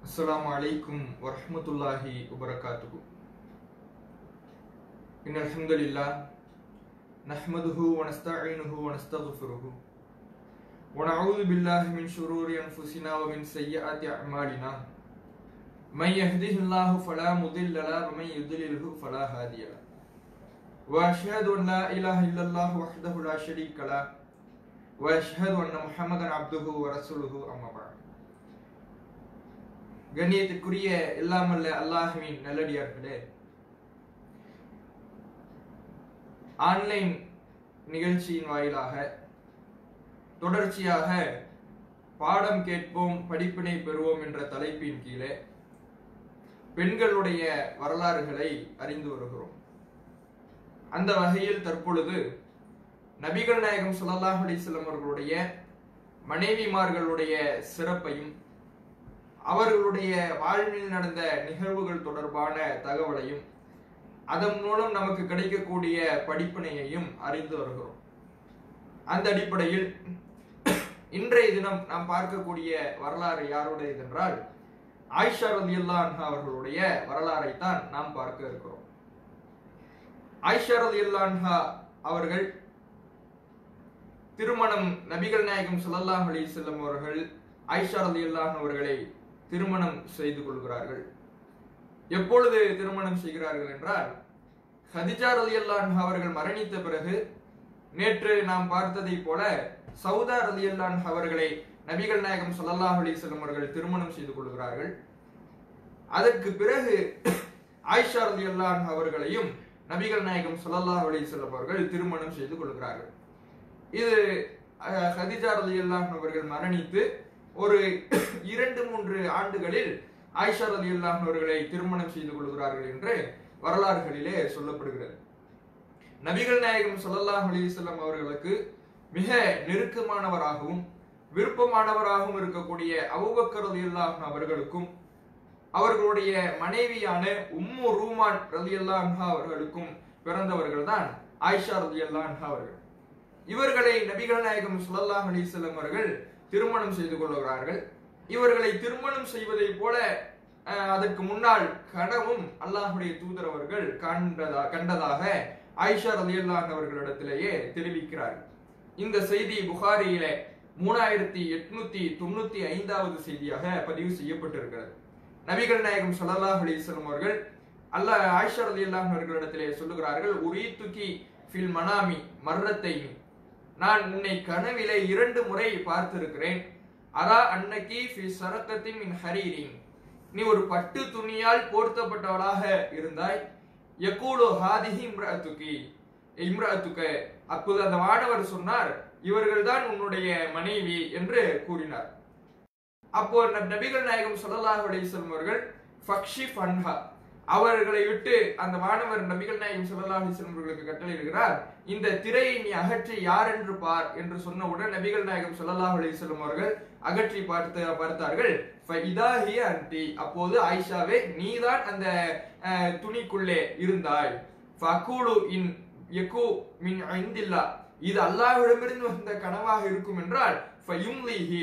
السلام عليكم ورحمة الله وبركاته إن الحمد لله نحمده ونستعينه ونستغفره ونعوذ بالله من شرور أنفسنا ومن سيئات أعمالنا من يهده الله فلا مضل له ومن يضلله فلا هادي له وأشهد أن لا إله إلا الله وحده لا شريك له وأشهد أن محمدا عبده ورسوله أما بعد கண்ணியத்திற்குரிய எல்லாமல்ல அல்லாஹுவின் நல்லடியார்களே ஆன்லைன் நிகழ்ச்சியின் வாயிலாக தொடர்ச்சியாக பாடம் கேட்போம் படிப்பினை பெறுவோம் என்ற தலைப்பின் கீழே பெண்களுடைய வரலாறுகளை அறிந்து வருகிறோம் அந்த வகையில் தற்பொழுது நபிகள் நாயகம் ஸல்லல்லாஹு அலைஹி வஸல்லம் அவர்களுடைய மனைவிமார்களுடைய சிறப்பையும் அவர்களுடைய வாழ்வில் நடந்த நிகழ்வுகள் தொடர்பான தகவலையும் அதன் மூலம் நமக்கு கிடைக்கக்கூடிய படிப்பினையையும் அறிந்து வருகிறோம் அந்த அடிப்படையில் இன்றைய தினம் நாம் பார்க்கக்கூடிய வரலாறு யாருடையது என்றால் ஆயிஷா ரலியல்லாஹு அன்ஹா அவர்களுடைய வரலாறை தான் நாம் பார்க்க இருக்கிறோம் ஆயிஷா ரலியல்லாஹு அன்ஹா அவர்கள் திருமணம் நபிகள் நாயகம் ஸல்லல்லாஹு அலைஹி வஸல்லம் அவர்கள் ஆயிஷா ரலியல்லாஹு அவர்களை திருமணம் செய்து கொள்கிறார்கள் எப்பொழுது திருமணம் செய்கிறார்கள் என்றால் ஹதிஜா ரலியல்லாஹு அவர்கள் மரணித்த பிறகு நேற்று நாம் பார்த்ததை போல சவுதா ரலியல்லாஹு அவர்களை நபிகள் நாயகம் ஸல்லல்லாஹு அலைஹி வஸல்லம் அவர்கள் திருமணம் செய்து கொள்கிறார்கள் அதற்கு பிறகு ஆயிஷா ரலியல்லாஹு அவர்களையும் நபிகள் நாயகம் ஸல்லல்லாஹு அலைஹி வஸல்லம் அவர்கள் திருமணம் செய்து கொள்கிறார்கள் இது அஹ், ஹதிஜா ரலியல்லாஹு அவர்கள் மரணித்து ஒரு இரண்டு மூன்று ஆண்டுகளில் ஆயிஷா ரலியல்லாஹு அவர்களை திருமணம் செய்து கொள்கிறார்கள் என்று வரலாறுகளிலே சொல்லப்படுகிறது நபிகள் நாயகம் ஸல்லல்லாஹு அலைஹி வஸல்லம் அவர்களுக்கு மிக நெருக்கமானவராகவும் விருப்பமானவராகவும் இருக்கக்கூடிய அபூபக்கர் ரலியல்லாஹு அவர்களுக்கும் அவர்களுடைய மனைவியான உம்மு ரூமான் ரலியல்லாஹு அவர்களுக்கும் பிறந்தவர்கள் தான் ஆயிஷா ரலியல்லாஹு அவர்கள் இவர்களை நபிகள் நாயகம் ஸல்லல்லாஹு அலைஹி வஸல்லம் அவர்கள் திருமணம் செய்து கொள்கிறார்கள் இவர்களை திருமணம் செய்வதைப் போல அஹ், அதற்கு முன்னால் கனவும் அல்லாஹுடைய தூதர் அவர்கள் கண்டதா கண்டதாக ஆயிஷா ரலியல்லாஹு அவர்களிடத்திலேயே தெரிவிக்கிறார்கள் இந்த செய்தி புகாரியிலே மூணாயிரத்தி எட்நூத்தி தொண்ணூத்தி ஐந்தாவது செய்தியாக பதிவு செய்யப்பட்டிருக்கிறது நபிகள் நாயகம் ஸல்லல்லாஹு அலைஹி வஸல்லம் அவர்கள் அல்லாஹ் ஆயிஷா ரலியல்லாஹு அவர்களிடத்திலே சொல்லுகிறார்கள் உரீத்துகி ஃபில் மனாமி மர்ரத்தைனி நான் உன்னை கனவிலே இரண்டு முறை பார்த்திருக்கிறேன் அரா அன்னகி ஃபி சரக்கத்தின் மின் ஹரீரின் நீ ஒரு பட்டு துணியால் போர்த்தப்பட்டவளாக இருந்தாய் யகூலு ஹாதிஹி இம்ரஅத்துகி இம்ரஅத்துக அப்போது அந்த வானவர் சொன்னார் இவர்கள்தான் உன்னுடைய மனைவி என்று கூறினார் அப்போ ந- நபிகள் நாயகம் ஸல்லல்லாஹு அலைஹி வஸல்லம் அவர்கள் ஃபக்ஷிஃப் அன்ஹா அவர்களை விட்டு அந்த வானவர் நபிகள் நாயகம் ஸல்லல்லாஹு அலைஹி வஸல்லம் அவர்களுக்கு கட்டளையிடுகிறார் இந்த திரையை நீ அகற்றி யார் என்று பார் என்று சொன்னவுடன் நபிகள் நாயகம் ஸல்லல்லாஹு அலைஹி வஸல்லம் அவர்கள் அகற்றி பார்த்து பார்த்தார்கள் ஃபஇதா ஹிய அன்டி அப்போது ஆயிஷாவே நீதான் அந்த அஹ், துணிக்குள்ளே இருந்தாய் ஃபகுலு இன் யகு மின் இந்தில்லா இது அல்லாஹ்விடமிருந்து வந்த கனவாக இருக்கும் என்றால் ஃபயும்லிஹி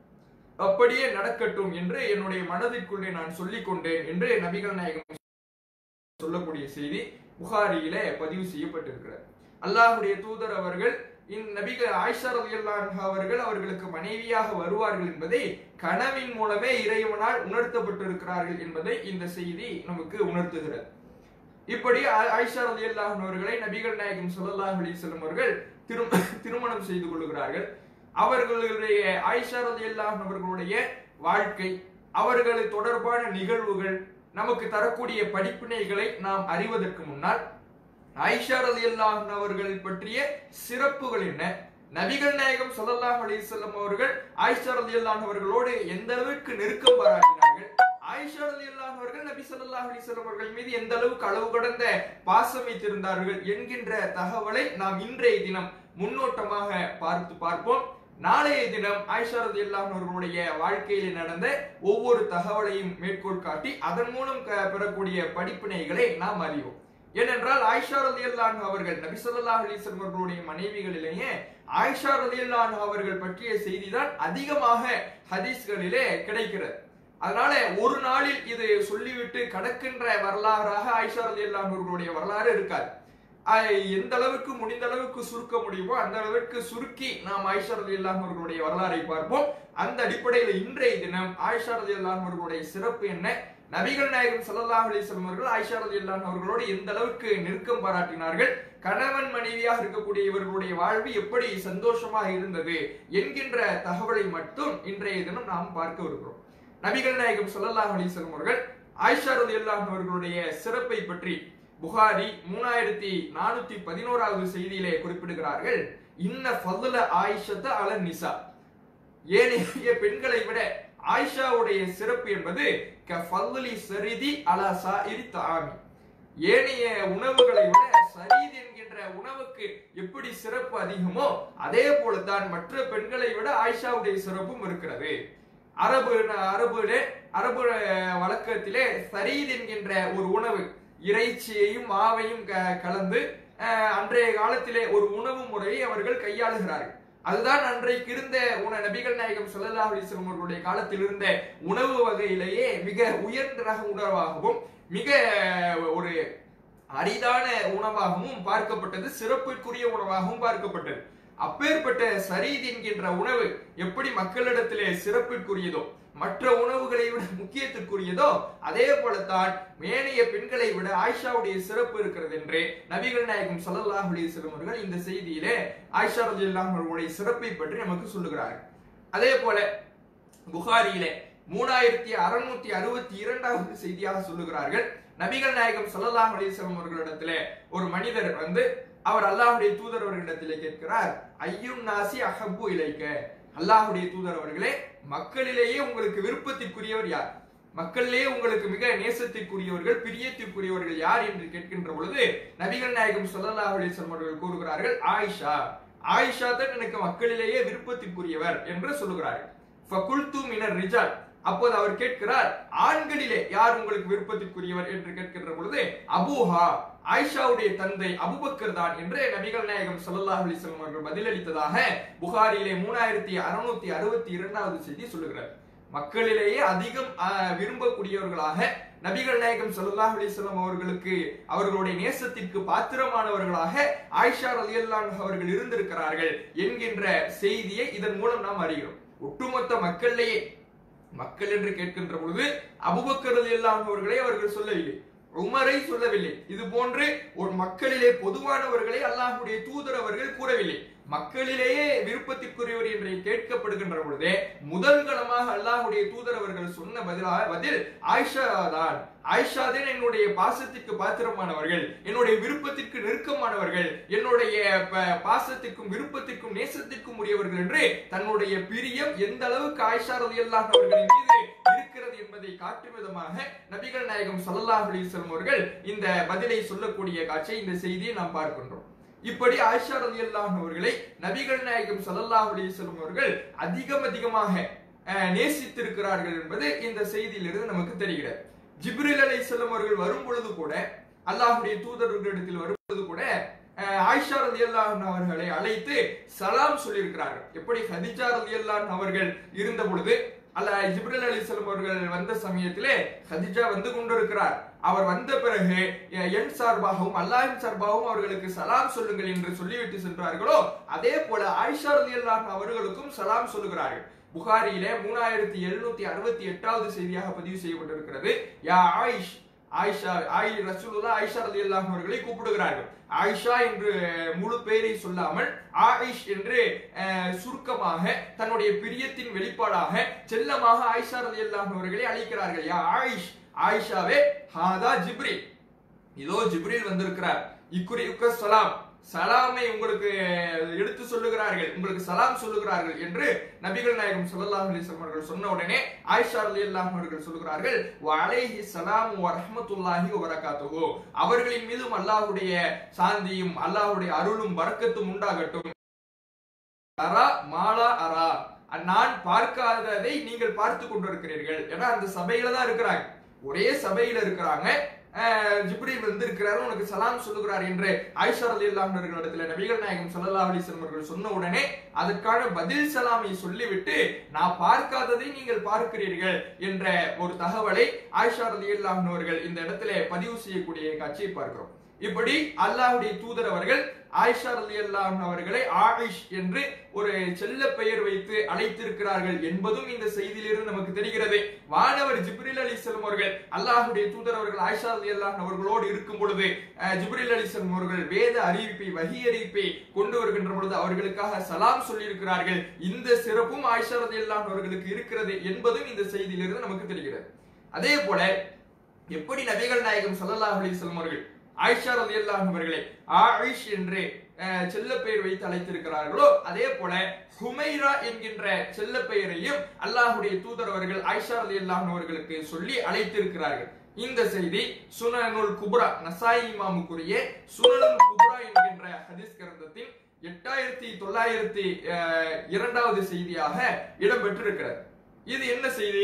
அப்படியே நடக்கட்டும் என்று என்னுடைய மனதிற்குள்ளே நான் சொல்லிக் கொண்டேன் என்று நபிகள் நாயகம் சொல்லக்கூடிய செய்தி புகாரியிலே பதிவு செய்யப்பட்டிருக்கிறது அல்லாஹ்வுடைய தூதர் அவர்கள் இந்த நபிகள் ஆயிஷா ரலியல்லாஹு அன்ஹா அவர்கள் அவர்களுக்கு மனைவியாக வருவார்கள் என்பதை கனவின் மூலமே இறைவனால் உணர்த்தப்பட்டிருக்கிறார்கள் என்பதை இந்த செய்தி நமக்கு உணர்த்துகிறது இப்படி ஆ- ஆயிஷா ரலியல்லாஹு அன்ஹா அவர்களை நபிகள் நாயகம் ஸல்லல்லாஹு அலைஹி வஸல்லம் அவர்கள் திரு திருமணம் செய்து கொள்கிறார்கள் அவர்களுடைய ஆயிஷா ரலியல்லாஹு அன்ஹா அவர்களுடைய வாழ்க்கை அவர்கள் தொடர்பான நிகழ்வுகள் நமக்கு தரக்கூடிய படிப்பினைகளை நாம் அறிவதற்கு முன்னால் ஆயிஷா ரலியல்லாஹு அன்ஹா அவர்கள் பற்றிய சிறப்புகள் என்ன நபிகள் நாயகம் ஸல்லல்லாஹு அலைஹி வஸல்லம் அவர்கள் ஆயிஷா ரலியல்லாஹு அன்ஹா அவர்களோடு எந்த அளவுக்கு நெருக்கம் பாராட்டினார்கள் ஆயிஷா ரலியல்லாஹு அவர்கள் நபி ஸல்லல்லாஹு அலைஹி வஸல்லம் அவர்கள் மீது எந்த அளவுக்கு அளவு கடந்த பாசம் வைத்திருந்தார்கள் என்கின்ற தகவலை நாம் இன்றைய தினம் முன்னோட்டமாக பார்த்து பார்ப்போம் நாளைய தினம் ஆயிஷா ரலியல்லாஹு அவர்களுடைய வாழ்க்கையில் நடந்த ஒவ்வொரு தகவலையும் மேற்கோள் காட்டி அதன் மூலம் க- பெறக்கூடிய படிப்பினைகளை நாம் அறிவோம் ஏனென்றால் ஆயிஷா ரலியல்லாஹு அவர்கள் நபி ஸல்லல்லாஹு அலைஹி வஸல்லம் அவர்களுடைய மனைவிகளிலேயே ஆயிஷா ரலியல்லாஹு அவர்கள் பற்றிய செய்திதான் அதிகமாக ஹதீஸ்களிலே கிடைக்கிறது அதனால ஒரு நாளில் இது சொல்லிவிட்டு கடக்கின்ற வரலாறாக ஆயிஷா ரலியல்லாஹு அவர்களுடைய வரலாறு இருக்காது அஹ் எந்த அளவுக்கு முடிந்த அளவுக்கு சுருக்க முடியுமோ அந்த அளவுக்கு சுருக்கி நாம் ஆயிஷா ரலியல்லாஹு அவர்களுடைய வரலாறை பார்ப்போம் அந்த அடிப்படையில் இன்றைய தினம் ஆயிஷா ரலியல்லாஹு அவர்களுடைய சிறப்பு என்ன நபிகள் நாயகம் ஸல்லல்லாஹு அலைஹி வஸல்லம் அவர்கள் ஆயிஷா ரலியல்லாஹு அவர்களோடு எந்த அளவுக்கு நெருக்கம் பாராட்டினார்கள் கணவன் மனைவியாக இருக்கக்கூடிய இவர்களுடைய வாழ்வு எப்படி சந்தோஷமாக இருந்தது என்கின்ற தகவலை மட்டும் இன்றைய தினம் நாம் பார்க்க இருக்கிறோம் நபிகள் நாயகம் ஸல்லல்லாஹு அலைஹி வஸல்லம் அவர்கள் ஆயிஷா ரலியல்லாஹு அவர்களுடைய சிறப்பை பற்றி புகாரி மூணாயிரத்தி நானூத்தி பதினோராவது செய்தியிலே குறிப்பிடுகிறார்கள் இன்ன ஃபதுல ஆயிஷத்த அல நிசா ஏனைய பெண்களை விட ஆயிஷாவுடைய சிறப்பு என்பது கஃபல்லி சரிதி அலா சாயிரி தாமி ஏனைய உணவுகளை விட சரீத் என்கின்ற உணவுக்கு எப்படி சிறப்பு அதிகமோ அதே போலத்தான் மற்ற பெண்களை விட ஆயிஷாவுடைய சிறப்பும் இருக்கிறது அரபு அரபுல அரபு வழக்கத்திலே சரீத் என்கின்ற ஒரு உணவு இறைச்சியையும் மாவையும் க- கலந்து அஹ், அன்றைய காலத்திலே ஒரு உணவு முறையை அவர்கள் கையாளுகிறார்கள் அதுதான் அன்றைக்கு இருந்த உண நபிகள் நாயகம் ஸல்லல்லாஹு அலைஹி வஸல்லம் அவர்களுடைய காலத்தில் இருந்த உணவு வகையிலேயே மிக உயர்ந்த ரக உணவாகவும் மிக ஒரு அரிதான உணவாகவும் பார்க்கப்பட்டது சிறப்பிற்குரிய உணவாகவும் பார்க்கப்பட்டது அப்பேற்பட்ட சரீத் என்கின்ற உணவு எப்படி மக்களிடத்திலே சிறப்பிற்குரியதோ மற்ற உணவுகளை விட முக்கியத்திற்குரியதோ அதே போலத்தான் மேனைய பெண்களை விட ஆயிஷாவுடைய சிறப்பு இருக்கிறது என்று நபிகள் நாயகம் ஸல்லல்லாஹு அலைஹி வஸல்லம் அவர்கள் இந்த செய்தியிலே ஆயிஷா ரலியல்லாஹு அவர்களுடைய சிறப்பை பற்றி நமக்கு சொல்லுகிறார்கள் அதே போல புகாரியிலே மூணாயிரத்தி அறுநூத்தி அறுபத்தி இரண்டாவது செய்தியாக சொல்லுகிறார்கள் நபிகள் நாயகம் ஸல்லல்லாஹு அலைஹி வஸல்லம் அவர்களிடத்திலே ஒரு மனிதர் வந்து அவர் அல்லாஹ்வுடைய தூதர் அவர்களிடத்திலே கேட்கிறார் ஐயும் நாசி அஹப்பு இலைக்க அல்லாஹ்வுடைய தூதர் அவர்களே மக்களிலேயே உங்களுக்கு விருப்பத்திற்குரியவர் யார் மக்களிலேயே உங்களுக்கு மிக நேசத்திற்குரியவர்கள் பிரியத்திற்குரியவர்கள் யார் என்று கேட்கின்ற பொழுது நபிகள் நாயகம் ஸல்லல்லாஹு அலைஹி வஸல்லம் அவர்கள் கூறுகிறார்கள் ஆயிஷா ஆயிஷா தான் எனக்கு மக்களிலேயே விருப்பத்திற்குரியவர் என்று சொல்லுகிறார்கள் ஃபகுல்து மினர் ரிஜால் அப்போது அவர் கேட்கிறார் ஆண்களிலே யார் உங்களுக்கு விருப்பத்திற்குரியவர் என்று கேட்கின்ற பொழுது அபூஹா ஆயிஷாவுடைய தந்தை அபுபக்கர் தான் என்று நபிகள் நாயகம் ஸல்லல்லாஹு அலைஹி வஸல்லம் அவர்கள் பதிலளித்ததாக புகாரிலே மூணாயிரத்தி அறுநூத்தி அறுபத்தி இரண்டாவது செய்தி சொல்லுகிறார் மக்களிலேயே அதிகம் ஆஹ், விரும்பக்கூடியவர்களாக நபிகள் நாயகம் ஸல்லல்லாஹு அலைஹி வஸல்லம் அவர்களுக்கு அவர்களுடைய நேசத்திற்கு பாத்திரமானவர்களாக ஆயிஷா ரலியல்லாஹு அன்ஹா அவர்கள் இருந்திருக்கிறார்கள் என்கின்ற செய்தியை இதன் மூலம் நாம் அறிகிறோம் ஒட்டுமொத்த மக்களிலேயே மக்கள் என்று கேட்கின்ற பொழுது அபுபக்கர் ரலியல்லாஹு அவர்களை அவர்கள் சொல்லவில்லை உமரை சொல்லவில்லை இது போன்று ஒரு மக்களிலே பொதுவானவர்களை அல்லாஹ்வுடைய தூதர் அவர்கள் கூறவில்லை மக்களிலேயே விருப்பத்திற்குரியவர் என்று கேட்கப்படுகின்ற பொழுதே முதல் கணமாக அல்லாஹ்வுடைய தூதர் அவர்கள் சொன்ன பதிலாக பதில் ஆயிஷா தான் ஆயிஷா தான் என்னுடைய பாசத்திற்கு பாத்திரமானவர்கள் என்னுடைய விருப்பத்திற்கு நெருக்கமானவர்கள் என்னுடைய ப- பாசத்திற்கும் விருப்பத்திற்கும் நேசத்திற்கும் உரியவர்கள் என்று தன்னுடைய பிரியம் எந்த அளவுக்கு ஆயிஷா ரலியல்லாஹு அவர்களின் மீது இருக்கிறது என்பதை காட்டும் விதமாக நபிகள் நாயகம் ஸல்லல்லாஹு அலைஹி வஸல்லம் அவர்கள் இந்த பதிலை சொல்லக்கூடிய காட்சியை இந்த செய்தியை நாம் பார்க்கின்றோம் இப்படி ஆயிஷா ரலியல்லாஹு அவர்களை நபிகள் நாயகம் ஸல்லல்லாஹு அலைஹி வஸல்லம் அவர்கள் அதிகம் அதிகமாக அஹ், நேசித்திருக்கிறார்கள் என்பது இந்த செய்தியிலிருந்து நமக்கு தெரிகிறது ஜிப்ரில் அலைஹிஸ்ஸலாம் அவர்கள் வரும் பொழுது கூட அல்லாஹ்வுடைய தூதர்களிடத்தில் வரும் பொழுது கூட அஹ், ஆயிஷா ரலியல்லாஹு அன்ஹா அவர்களை அழைத்து சலாம் சொல்லியிருக்கிறார்கள் எப்படி ஹதிஜா ரலியல்லாஹு அன்ஹா அவர்கள் இருந்த பொழுது அல்ல ஜிப்ரில் அலிஸ்லாம் அவர்கள் வந்த சமயத்திலே ஹதிஜா வந்து கொண்டிருக்கிறார் அவர் வந்த பிறகு எ- என் சார்பாகவும் அல்லாஹின் சார்பாகவும் அவர்களுக்கு சலாம் சொல்லுங்கள் என்று சொல்லிவிட்டு சென்றார்களோ அதே போல ஆயிஷா ரலியல்லாஹு அவர்களுக்கும் சலாம் சொல்லுகிறார்கள் புகாரியிலே மூணாயிரத்தி எழுநூத்தி அறுபத்தி எட்டாவது செய்தியாக பதிவு செய்யப்பட்டிருக்கிறது யா ஆயிஷ் ஆயிஷா ஆயி ரசூலுல்லாஹ் ஆயிஷா ரலியல்லாஹு அவர்களை கூப்பிடுகிறார்கள் ஆயிஷா என்று முழு பெயரை சொல்லாமல் ஆயிஷ் என்று அஹ், சுருக்கமாக தன்னுடைய பிரியத்தின் வெளிப்பாடாக செல்லமாக ஆயிஷா ரலியல்லாஹு அவர்களை அழைக்கிறார்கள் யா ஆயிஷ் ஆயிஷாவே ஹாதா ஜிப்ரில் இதோ ஜிப்ரில் வந்திருக்கிறார் இக்குரி உக்க சலாம் சலாமை உங்களுக்கு எடுத்து சொல்லுகிறார்கள் உங்களுக்கு சலாம் சொல்லுகிறார்கள் என்று நபிகள் நாயகம் ஸல்லல்லாஹு அலைஹி வஸல்லம் அவர்கள் சொன்ன உடனே ஆயிஷா ரலியல்லாஹு அவர்கள் சொல்லுகிறார்கள் வ அலைஹி ஸலாம் வ ரஹ்மத்துல்லாஹி வ பரகாத்துஹு அவர்களின் மீதும் அல்லாஹ்வுடைய சாந்தியும் அல்லாஹ்வுடைய அருளும் பரக்கத்தும் உண்டாகட்டும் அரா மாலா அரா நான் பார்க்காததை நீங்கள் பார்த்து கொண்டிருக்கிறீர்கள் ஏன்னா அந்த சபையில தான் இருக்கிறாங்க ஒரே சபையில இருக்கிறாங்க அஹ், ஜிப்ரீல் வந்திருக்கிறார் உனக்கு சலாம் சொல்லுகிறார் என்று ஆயிஷா ரலியல்லாஹு அவர்களிடத்துல நபிகள் நாயகம் ஸல்லல்லாஹு அலைஹி வஸல்லம் அவர்கள் சொன்ன உடனே அதற்கான பதில் சலாமை சொல்லிவிட்டு நான் பார்க்காததை நீங்கள் பார்க்கிறீர்கள் என்ற ஒரு தகவலை ஆயிஷா ரலியல்லாஹு அவர்கள் இந்த இடத்துல பதிவு செய்யக்கூடிய காட்சியை பார்க்கிறோம் இப்படி அல்லாஹ்வுடைய தூதர் அவர்கள் ஆயிஷா ரலியல்லாஹு அவர்களை ஆயிஷ் என்று ஒரு செல்ல பெயர் வைத்து அழைத்திருக்கிறார்கள் என்பதும் இந்த செய்தியிலிருந்து நமக்கு தெரிகிறது வானவர் ஜிப்ரில் அலிஸ்லாம் அவர்கள் அல்லாஹ்வுடைய தூதர் அவர்கள் ஆயிஷா ரலியல்லாஹு அவர்களோடு இருக்கும் பொழுது அஹ், ஜிப்ரில் அலிஸ்லாம் அவர்கள் வேத அறிவிப்பை வகி அறிவிப்பை கொண்டு வருகின்ற பொழுது அவர்களுக்காக சலாம் சொல்லியிருக்கிறார்கள் இந்த சிறப்பும் ஆயிஷா ரலியல்லாஹு அவர்களுக்கு இருக்கிறது என்பதும் இந்த செய்தியிலிருந்து நமக்கு தெரிகிறது அதே போல எப்படி நபிகள் நாயகம் ஸல்லல்லாஹு அலைஹி வஸல்லம் அவர்கள் ஆயிஷா ரலியல்லாஹு அவர்களை ஆயிஷ் என்று அஹ், செல்ல பெயர் வைத்து அழைத்திருக்கிறார்களோ அதே போல ஹுமைரா என்கின்ற செல்ல பெயரையும் அல்லாஹ்வுடைய தூதர் அவர்கள் ஆயிஷா ரலியல்லாஹு அவர்களுக்கு சொல்லி அழைத்திருக்கிறார்கள் இந்த செய்தி சுனனுல் குப்ரா நசாயி இமாமுக்குரிய சுனனுல் குப்ரா என்கின்ற ஹதீஸ் கிரந்தத்தின் எட்டாயிரத்தி தொள்ளாயிரத்தி அஹ், இரண்டாவது செய்தியாக இடம்பெற்றிருக்கிறது இது என்ன செய்தி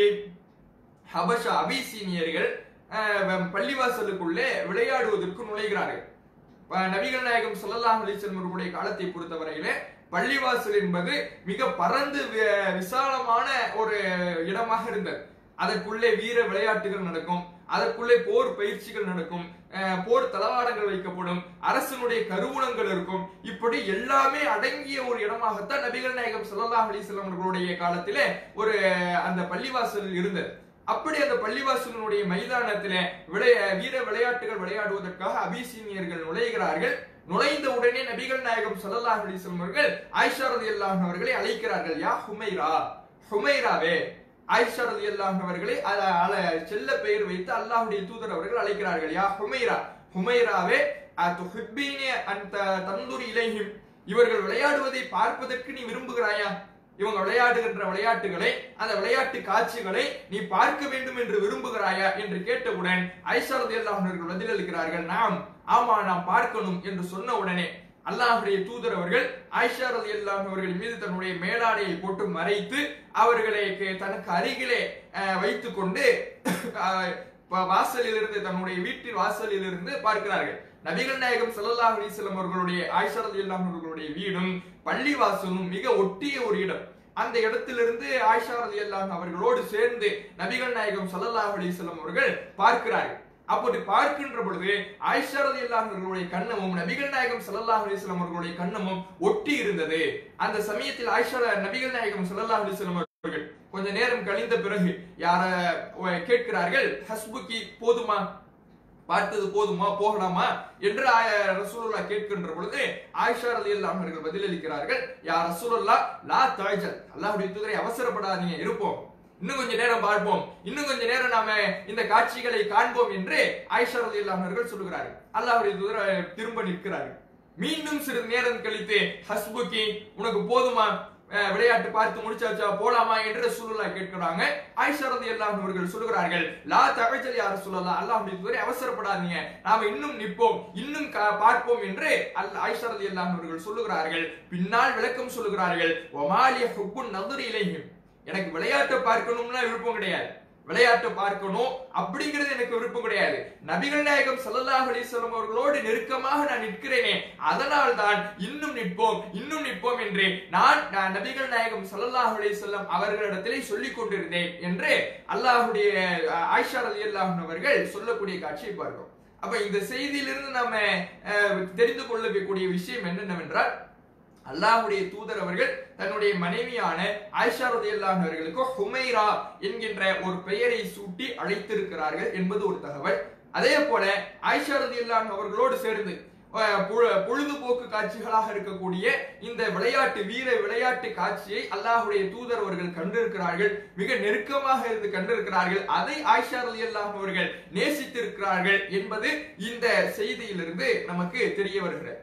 ஹபஷா அபிசீனியர்கள் அஹ், பள்ளிவாசலுக்குள்ளே விளையாடுவதற்கு நுழைகிறார்கள் அஹ், நபிகள் நாயகம் ஸல்லல்லாஹு அலைஹி வஸல்லம் அவர்களுடைய காலத்தை பொறுத்தவரையிலே பள்ளிவாசல் என்பது மிக பரந்து வி- விசாலமான ஒரு இடமாக இருந்தது அதற்குள்ளே வீர விளையாட்டுகள் நடக்கும் அதற்குள்ளே போர் பயிற்சிகள் நடக்கும் அஹ், போர் தளவாடங்கள் வைக்கப்படும் அரசனுடைய கருவூலங்கள் இருக்கும் இப்படி எல்லாமே அடங்கிய ஒரு இடமாகத்தான் நபிகள் நாயகம் ஸல்லல்லாஹு அலைஹி வஸல்லம் அவர்களுடைய காலத்திலே ஒரு அந்த பள்ளிவாசல் இருந்தது அப்படி அந்த பள்ளிவாசலினுடைய மைதானத்திலே விளைய வீர விளையாட்டுகள் விளையாடுவதற்காக அபிசீனியர்கள் நுழைகிறார்கள் நுழைந்த உடனே நபிகள் நாயகம் ஸல்லல்லாஹு அலைஹி வஸல்லம் அவர்கள் ஆயிஷா ரலியல்லாஹு அவர்களை அழைக்கிறார்கள் யா ஹுமைரா ஹுமைராவே ஆயிஷா ரலியல்லாஹு அவர்களை அல- அல- செல்ல பெயர் வைத்து அல்லாஹ்வுடைய தூதர் அவர்கள் அழைக்கிறார்கள் யா ஹுமைரா ஹுமைராவே அதுஹிப்பீனே அந்த தந்துரி இலைஹிம் இவர்கள் விளையாடுவதை பார்ப்பதற்கு நீ விரும்புகிறாயா இவங்க விளையாடுகின்ற விளையாட்டுகளை அந்த விளையாட்டு காட்சிகளை நீ பார்க்க வேண்டும் என்று விரும்புகிறாயா என்று கேட்டவுடன் ஐஷா ரலியல்லாஹு அவர்கள் பதிலளிக்கிறார்கள் நாம் ஆமா நாம் பார்க்கணும் என்று சொன்ன உடனே அல்லாஹ்வுடைய தூதர் அவர்கள் ஆயிஷா ரலியல்லாஹு அவர்கள் மீது தன்னுடைய மேலாடையை போட்டு மறைத்து அவர்களை கே- தனக்கு அருகிலே அஹ், வைத்துக்கொண்டு அஹ், வ- வாசலிலிருந்து தன்னுடைய வீட்டின் வாசலிலிருந்து பார்க்கிறார்கள் நபிகள் நாயகம் ஸல்லல்லாஹு அலைஹி வஸல்லம் அவர்களுடைய ஆயிஷா ரலியல்லாஹு அவர்களுடைய வீடும் பள்ளி வாசலும் மிக ஒட்டிய ஒரு இடம் அந்த இடத்திலிருந்து ஆயிஷா ரலியல்லாஹு அவர்களோடு சேர்ந்து நபிகள் நாயகம் ஸல்லல்லாஹு அலைஹி வஸல்லம் அவர்கள் பார்க்கிறார்கள் அப்படி பார்க்கின்ற பொழுது ஆயிஷா ரலியல்லாஹு அவர்களுடைய கண்ணமும் நபிகள் நாயகம் ஸல்லல்லாஹு அலைஹி வஸல்லம் அவர்களுடைய கண்ணமும் ஒட்டி இருந்தது அந்த சமயத்தில் ஆயிஷா நபிகள் நாயகம் ஸல்லல்லாஹு அலைஹி வஸல்லம் அவர்கள் கொஞ்ச நேரம் கழிந்த பிறகு யார அஹ், கேட்கிறார்கள் ஹஸ்புக்கி போதுமா பார்த்தது போதுமா போகலாமா என்று ஆய- ரசூலுல்லா கேட்கின்ற பொழுது ஆயிஷா ரலியல்லாஹு அவர்கள் பதிலளிக்கிறார்கள் யா ரசூலுல்லா லா தாய்ஜல் அல்லாஹ்வுடைய தூதரை அவசரப்படாதீங்க இருப்போம் இன்னும் கொஞ்ச நேரம் பார்ப்போம் இன்னும் கொஞ்ச நேரம் நாம இந்த காட்சிகளை காண்போம் என்று ஆயிஷா ரலியல்லாஹு அவர்கள் சொல்லுகிறார்கள் அல்லாஹ்வுடைய தூதர் திரும்ப நிற்கிறார்கள் மீண்டும் சிறிது நேரம் கழித்து ஹஸ்புக்கி உனக்கு போதுமா அஹ், விளையாட்டு பார்த்து முடிச்சாச்சா போலாமா என்று ரசூலுல்லாஹ் கேட்கிறாங்க ஆயிஷா ரலியல்லாஹு அவர்கள் சொல்லுகிறார்கள் லா தகஜல் யார் சொல்லலாம் அல்லாஹ்வுடைய தூதரை அவசரப்படாதீங்க நாம இன்னும் நிற்போம் இன்னும் கா- பார்ப்போம் என்று அல் ஆயிஷா ரலியல்லாஹு அவர்கள் சொல்லுகிறார்கள் பின்னால் விளக்கம் சொல்லுகிறார்கள் ஒமாலிய ஹுப்புன் நதுர் இலைஹிம் எனக்கு விளையாட்டை பார்க்கணும்னா விருப்பம் கிடையாது விளையாட்டை பார்க்கணும் அப்படிங்கிறது எனக்கு விருப்பம் கிடையாது நபிகள் நாயகம் ஸல்லல்லாஹு அலைஹி வஸல்லம் அவர்களோடு நெருக்கமாக நான் நிற்கிறேனே அதனால் தான் இன்னும் நிற்போம் இன்னும் நிற்போம் என்று நான் நான் நபிகள் நாயகம் ஸல்லல்லாஹு அலைஹி வஸல்லம் அவர்களிடத்திலே சொல்லிக் கொண்டிருந்தேன் என்று அல்லாஹ்வுடைய அஹ், ஆயிஷா ரலியல்லாஹு அவர்கள் சொல்லக்கூடிய காட்சியை பார்க்கிறோம் அப்ப இந்த செய்தியிலிருந்து நாம அஹ், தெரிந்து கொள்ளக்கூடிய விஷயம் என்னென்னவென்றால் அல்லாஹ்வுடைய தூதர் அவர்கள் தன்னுடைய மனைவியான ஆயிஷா ரலியல்லாஹு அவர்களுக்கு ஹுமைரா என்கின்ற ஒரு பெயரை சூட்டி அழைத்திருக்கிறார்கள் என்பது ஒரு தகவல் அதே போல ஆயிஷா ரலியல்லாஹு அவர்களோடு சேர்ந்து அஹ், பொழு- பொழுதுபோக்கு காட்சிகளாக இருக்கக்கூடிய இந்த விளையாட்டு வீர விளையாட்டு காட்சியை அல்லாஹ்வுடைய தூதர் அவர்கள் கண்டிருக்கிறார்கள் மிக நெருக்கமாக இருந்து கண்டிருக்கிறார்கள் அதை ஆயிஷா ரலியல்லாஹு அவர்கள் நேசித்திருக்கிறார்கள் என்பது இந்த செய்தியிலிருந்து நமக்கு தெரிய வருகிறது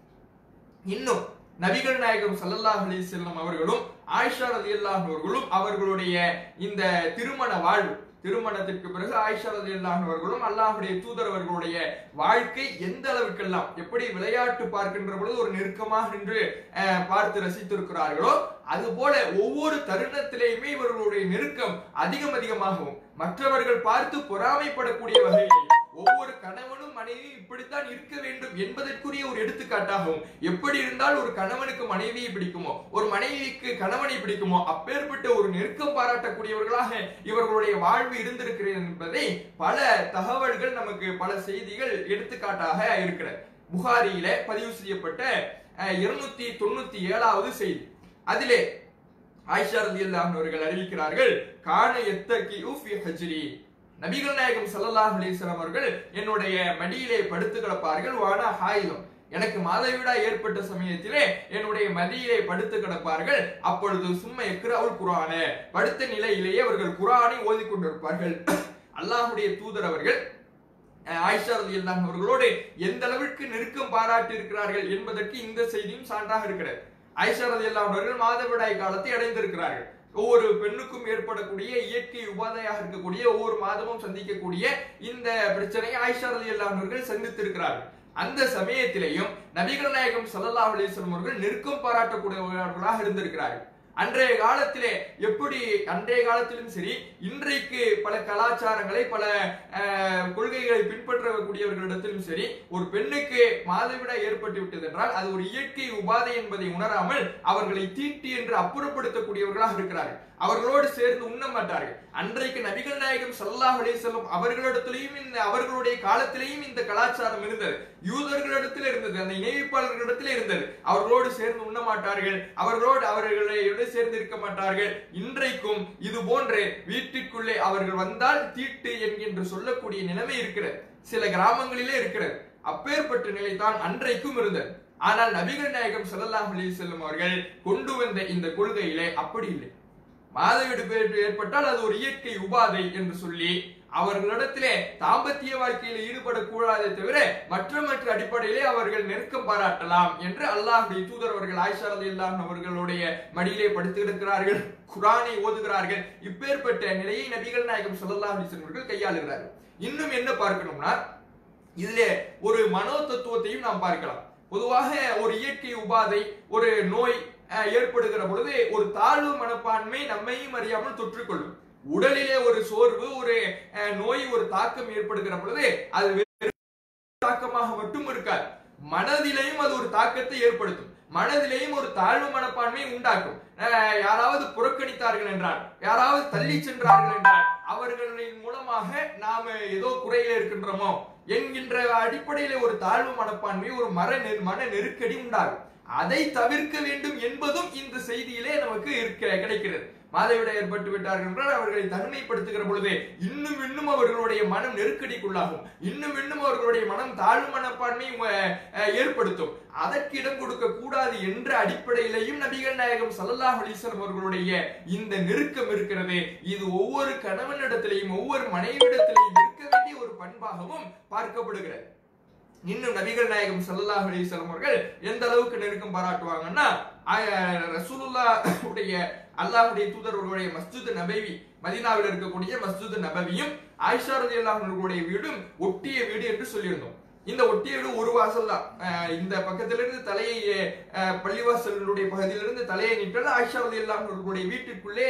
இன்னும் நபிகள் நாயகம் ஸல்லல்லாஹு அலைஹி வஸல்லம் அவர்களும் ஆயிஷா ரலியல்லாஹு அவர்களும் அவர்களுடைய இந்த திருமண வாழ்வு திருமணத்திற்கு பிறகு ஆயிஷா ரலியல்லாஹு அவர்களும் அல்லாஹ்வுடைய தூதர் அவர்களுடைய வாழ்க்கை எந்த அளவுக்கெல்லாம் எப்படி விளையாட்டு பார்க்கின்ற பொழுது ஒரு நெருக்கமாக நின்று அஹ், பார்த்து ரசித்திருக்கிறார்களோ அதுபோல ஒவ்வொரு தருணத்திலேயுமே இவர்களுடைய நெருக்கம் அதிகம் அதிகமாகவும் மற்றவர்கள் பார்த்து பொறாமைப்படக்கூடிய வகையில் ஒவ்வொரு கணவனும் மனைவியும் இப்படித்தான் இருக்க வேண்டும் என்பதற்குரிய ஒரு எடுத்துக்காட்டாகவும் எப்படி இருந்தால் ஒரு கணவனுக்கு மனைவியை பிடிக்குமோ ஒரு மனைவிக்கு கணவனை பிடிக்குமோ அப்பேற்பட்ட ஒரு நெருக்கம் பாராட்டக்கூடியவர்களாக இவர்களுடைய வாழ்வு இருந்திருக்கிறது என்பதை பல தகவல்கள் நமக்கு பல செய்திகள் எடுத்துக்காட்டாக இருக்கிறது புகாரியில பதிவு செய்யப்பட்ட இருநூத்தி தொண்ணூத்தி ஏழாவது செய்தி அதிலே ஆயிஷா ரலியல்லாஹு அவர்கள் அறிவிக்கிறார்கள் கான எத்தகி ஃபி ஹஜ்ரி நபிகள் நாயகம் ஸல்லல்லாஹு அலைஹி வஸல்லம் அவர்கள் என்னுடைய மடியிலே படுத்து கிடப்பார்கள் வானா ஹாயிலும் எனக்கு மாதவிடாய் ஏற்பட்ட சமயத்திலே என்னுடைய மதியிலே படுத்து கிடப்பார்கள் அப்பொழுது சும்மா எக்ராவுல் குரான படுத்த நிலையிலேயே அவர்கள் குரானை ஓதிக் கொண்டிருப்பார்கள் அல்லாஹுடைய தூதர் அவர்கள் ஆயிஷா ரதி அவர்களோடு எந்த அளவிற்கு நெருக்கம் பாராட்டி இருக்கிறார்கள் என்பதற்கு இந்த செய்தியும் சான்றாக இருக்கிறது ஆயிஷா ரதி அவர்கள் மாதவிடாய் காலத்தை அடைந்திருக்கிறார்கள் ஒவ்வொரு பெண்ணுக்கும் ஏற்படக்கூடிய இயற்கை உபாதையாக இருக்கக்கூடிய ஒவ்வொரு மாதமும் சந்திக்கக்கூடிய இந்த பிரச்சனையை ஆயிஷா ரதி அவர்கள் சந்தித்திருக்கிறார்கள் அந்த சமயத்திலேயும் நபிகள் நாயகம் சல்லல்லாஹு அலைஹி வஸல்லம் அவர்கள் நெருக்கம் பாராட்டக்கூடியவர்களாக இருந்திருக்கிறார்கள் அன்றைய காலத்திலே எப்படி அன்றைய காலத்திலும் சரி இன்றைக்கு பல கலாச்சாரங்களை பல கொள்கைகளை பின்பற்றக்கூடியவர்களிடத்திலும் சரி ஒரு பெண்ணுக்கு மாதவிடாய் ஏற்பட்டு விட்டது என்றால் அது ஒரு இயற்கை உபாதை என்பதை உணராமல் அவர்களை தீட்டி என்று அப்புறப்படுத்தக்கூடியவர்களாக இருக்கிறார்கள் அவர்களோடு சேர்ந்து உண்ண மாட்டார்கள் அன்றைக்கு நபிகள் நாயகம் சல்லாஹ் அலிசல்லம் அவர்களிடத்திலையும் இந்த அவர்களுடைய காலத்திலேயும் இந்த கலாச்சாரம் இருந்தது யூதர்களிடத்தில் இருந்தது அந்த இணைவிப்பாளர்களிடத்தில் இருந்தது அவர்களோடு சேர்ந்து உண்ண மாட்டார்கள் அவர்களோடு அவர்களோடு சேர்ந்து இருக்க மாட்டார்கள் இன்றைக்கும் இது போன்று வீட்டுக்குள்ளே அவர்கள் வந்தால் தீட்டு என்கின்ற சொல்லக்கூடிய நிலைமை இருக்கிறது சில கிராமங்களிலே இருக்கிறது அப்பேற்பட்ட நிலைதான் அன்றைக்கும் இருந்தது ஆனால் நபிகள் நாயகம் ஸல்லல்லாஹு அலைஹி வஸல்லம் அவர்கள் கொண்டு வந்த இந்த கொள்கையிலே அப்படி இல்லை மாதவிடு ஏற்பட்டால் அது ஒரு இயற்கை உபாதை என்று சொல்லி அவர்களிடத்திலே தாம்பத்திய வாழ்க்கையில் ஈடுபடக்கூடாதே தவிர மற்ற மற்ற அடிப்படையிலே அவர்கள் நெருக்கம் பாராட்டலாம் என்று அல்லாஹுடைய தூதர் அவர்கள் ஆயிஷா ரலியல்லாஹு அவர்களுடைய மடியிலே படுத்து கிடக்கிறார்கள் குரானை ஓதுகிறார்கள் இப்பேற்பட்ட நிலையை நபிகள் நாயகம் ஸல்லல்லாஹு அலைஹி வஸல்லம் அவர்கள் கையாளுகிறார்கள் இன்னும் என்ன பார்க்கணும்னா இதிலே ஒரு மனோ தத்துவத்தையும் நாம் பார்க்கலாம் பொதுவாக ஒரு இயற்கை உபாதை ஒரு நோய் ஏற்படுகிற பொழுது ஒரு தாழ்வு மனப்பான்மை நம்மையும் அறியாமல் தொற்றுக்கொள்ளும் உடலிலே ஒரு சோர்வு ஒரு நோய் ஒரு தாக்கம் ஏற்படுகிற பொழுது அது தாக்கமாக மட்டும் இருக்காது மனதிலையும் அது ஒரு தாக்கத்தை ஏற்படுத்தும் மனதிலேயும் ஒரு தாழ்வு மனப்பான்மை உண்டாக்கும் யாராவது புறக்கணித்தார்கள் என்றால் யாராவது தள்ளி சென்றார்கள் என்றால் அவர்களின் மூலமாக நாம ஏதோ குறையில இருக்கின்றோமோ என்கின்ற அடிப்படையில ஒரு தாழ்வு மனப்பான்மை ஒரு மர மன நெருக்கடி உண்டாகும் அதை தவிர்க்க வேண்டும் என்பதும் இந்த செய்தியிலே நமக்கு இருக்க கிடைக்கிறது மாதவிடாய் ஏற்பட்டு விட்டார்கள் என்றால் அவர்களை தனிமைப்படுத்துகிற பொழுது இன்னும் இன்னும் அவர்களுடைய மனம் நெருக்கடிக்குள்ளாகும் இன்னும் இன்னும் அவர்களுடைய மனம் தாழ்வு மனப்பான்மை ஏற்படுத்தும் அதற்கு இடம் கொடுக்க கூடாது என்ற அடிப்படையிலையும் நபிகள் நாயகம் சல்லல்லாஹ் அலிஸ்லாம் அவர்களுடைய இந்த நெருக்கம் இருக்கிறது இது ஒவ்வொரு கணவனிடத்திலையும் ஒவ்வொரு மனைவிடத்திலையும் இருக்க வேண்டிய ஒரு பண்பாகவும் பார்க்கப்படுகிறது இன்னும் நபிகள் நாயகம் சல்லல்லாஹ் அலிஸ்லாம் அவர்கள் எந்த அளவுக்கு நெருக்கம் பாராட்டுவாங்கன்னா ரசூலுல்லா உடைய அல்லாஹுடைய தூதர்களுடைய மஸ்ஜித் நபவி மதினாவில் இருக்கக்கூடிய மஸ்ஜித் நபவியும் ஆயிஷா ரதி அல்லாஹர்களுடைய வீடும் ஒட்டிய வீடு என்று சொல்லியிருந்தோம் இந்த ஒட்டிய வீடு ஒரு வாசல் தான் இந்த பக்கத்திலிருந்து தலையை பள்ளிவாசலுடைய பகுதியிலிருந்து தலையை நீட்டலாம் ஆயிஷா ரதி அல்லாஹர்களுடைய வீட்டுக்குள்ளே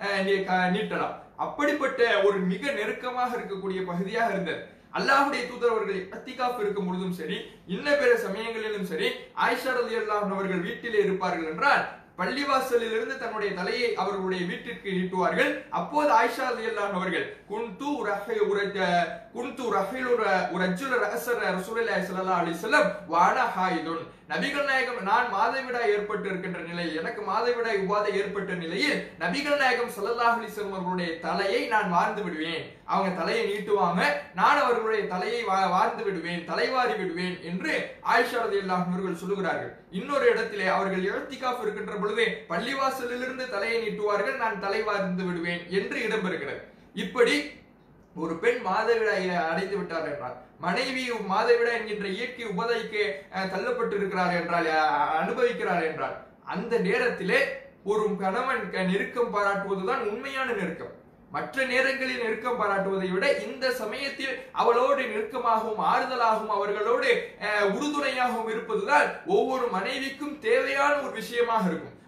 நீட்டலாம் அப்படிப்பட்ட ஒரு மிக நெருக்கமாக இருக்கக்கூடிய பகுதியாக இருந்தது அல்லாஹுடைய தூதர் அவர்கள் அத்திகாப் இருக்கும் பொழுதும் சரி இன்ன பிற சமயங்களிலும் சரி ஆயிஷா ரதி அல்லாஹ் அவர்கள் வீட்டிலே இருப்பார்கள் என்றால் பள்ளிவாசலில் இருந்து தன்னுடைய தலையை அவர்களுடைய வீட்டிற்கு நீட்டுவார்கள் அப்போது ஆயிஷா ரலியல்லாஹு அவர்கள் குன்து ரஹை உரஜ குன்து ரஹில் உரஜுல ரஹசர் ரசூலுல்லாஹி ஸல்லல்லாஹு அலைஹி வஸல்லம் வான ஹாயிதுன் நபிகள் நாயகம் நான் மாதவிடாய் ஏற்பட்டு இருக்கின்ற நிலை எனக்கு மாதவிடாய் உபாதை ஏற்பட்ட நிலையில் நபிகள் நாயகம் ஸல்லல்லாஹு அலைஹி வஸல்லம் அவர்களுடைய தலையை நான் வார்ந்து விடுவேன் அவங்க தலையை நீட்டுவாங்க நான் அவர்களுடைய தலையை வார்ந்து விடுவேன் தலைவாரி விடுவேன் என்று ஆயிஷா ரலியல்லாஹு அவர்கள் சொல்லுகிறார்கள் இன்னொரு இடத்திலே அவர்கள் இழத்திகாஃப் இருக்கின்ற பொழுது பள்ளிவாசலிலிருந்து தலையை நீட்டுவார்கள் நான் தலை வார்ந்து விடுவேன் என்று இடம்பெறுகிறது இப்படி ஒரு பெண் மாதவிடாய் அடைந்து விட்டார் என்றால் மனைவி மாதவிடாய் என்கின்ற இயற்கை உபதைக்கு தள்ளப்பட்டு இருக்கிறார் என்றால் அனுபவிக்கிறார் என்றால் அந்த நேரத்திலே ஒரு கணவன் நெருக்கம் பாராட்டுவதுதான் உண்மையான நெருக்கம் மற்ற நேரங்களில் நெருக்கம் பாராட்டுவதை விட இந்த சமயத்தில் அவளோடு நெருக்கமாகவும் ஆறுதலாகவும் அவர்களோடு உறுதுணையாகவும் இருப்பதுதான் ஒவ்வொரு மனைவிக்கும் தேவையான ஒரு விஷயமாக இருக்கும்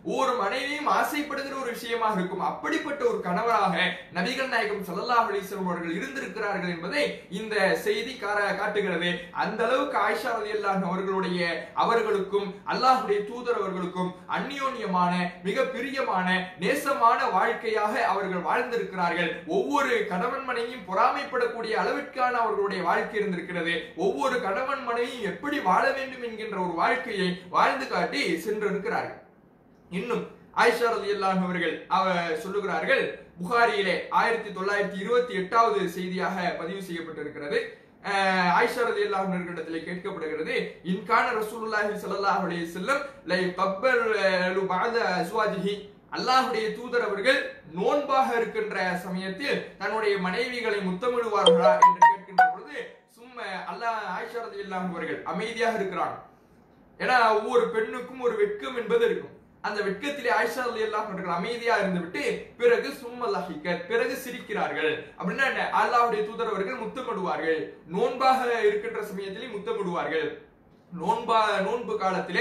ஒவ்வொரு மனைவியும் ஆசைப்படுகிற ஒரு விஷயமாக இருக்கும் அப்படிப்பட்ட ஒரு கணவராக நபிகள் நாயகம் ஸல்லல்லாஹு அலைஹி வஸல்லம் அவர்கள் இருந்திருக்கிறார்கள் என்பதை இந்த செய்தி கார- காட்டுகிறது அந்த அளவுக்கு ஆயிஷா ரலியல்லாஹு அவர்களுடைய அவர்களுக்கும் அல்லாஹ்வுடைய தூதர் அவர்களுக்கும் அந்யோன்யமான மிக பிரியமான நேசமான வாழ்க்கையாக அவர்கள் வாழ்ந்திருக்கிறார்கள் ஒவ்வொரு கணவன் மனைவியும் பொறாமைப்படக்கூடிய அளவிற்கான அவர்களுடைய வாழ்க்கை இருந்திருக்கிறது ஒவ்வொரு கணவன் மனைவியும் எப்படி வாழ வேண்டும் என்கின்ற ஒரு வாழ்க்கையை வாழ்ந்து காட்டி சென்றிருக்கிறார்கள் இன்னும் ஆயிஷா ரலியல்லாஹு அவர்கள் அவ சொல்லுகிறார்கள் புகாரியிலே ஆயிரத்தி தொள்ளாயிரத்தி இருபத்தி எட்டாவது செய்தியாக பதிவு செய்யப்பட்டிருக்கிறது அஹ், ஆயிஷா ரலியல்லாஹு அவர்களிடத்திலே கேட்கப்படுகிறது இன்கான ரசூலுல்லாஹி ஸல்லல்லாஹு அலைஹி வஸல்லம் லை கப்பல் பஅத அஸ்வாஜிஹி அல்லாஹ்வுடைய தூதர் அவர்கள் நோன்பாக இருக்கின்ற சமயத்தில் தன்னுடைய மனைவிகளை முத்தமிடுவார்களா என்று கேட்கின்ற பொழுது சும்மா அல்லாஹ் ஆயிஷா ரலியல்லாஹு அவர்கள் அமைதியாக இருக்கிறாங்க ஏன்னா ஒவ்வொரு பெண்ணுக்கும் ஒரு வெட்கம் என்பது இருக்கும் அந்த வெட்கத்திலே ஆயிஷா எல்லாம் அவர்கள் அமைதியா இருந்து விட்டு பிறகு சும்மல்லாஹிக்க பிறகு சிரிக்கிறார்கள் அப்படின்னா என்ன அல்லாஹ்வுடைய தூதர் அவர்கள் முத்தமிடுவார்கள் நோன்பாக இருக்கின்ற சமயத்திலே முத்தமிடுவார்கள் நோன்பா நோன்பு காலத்திலே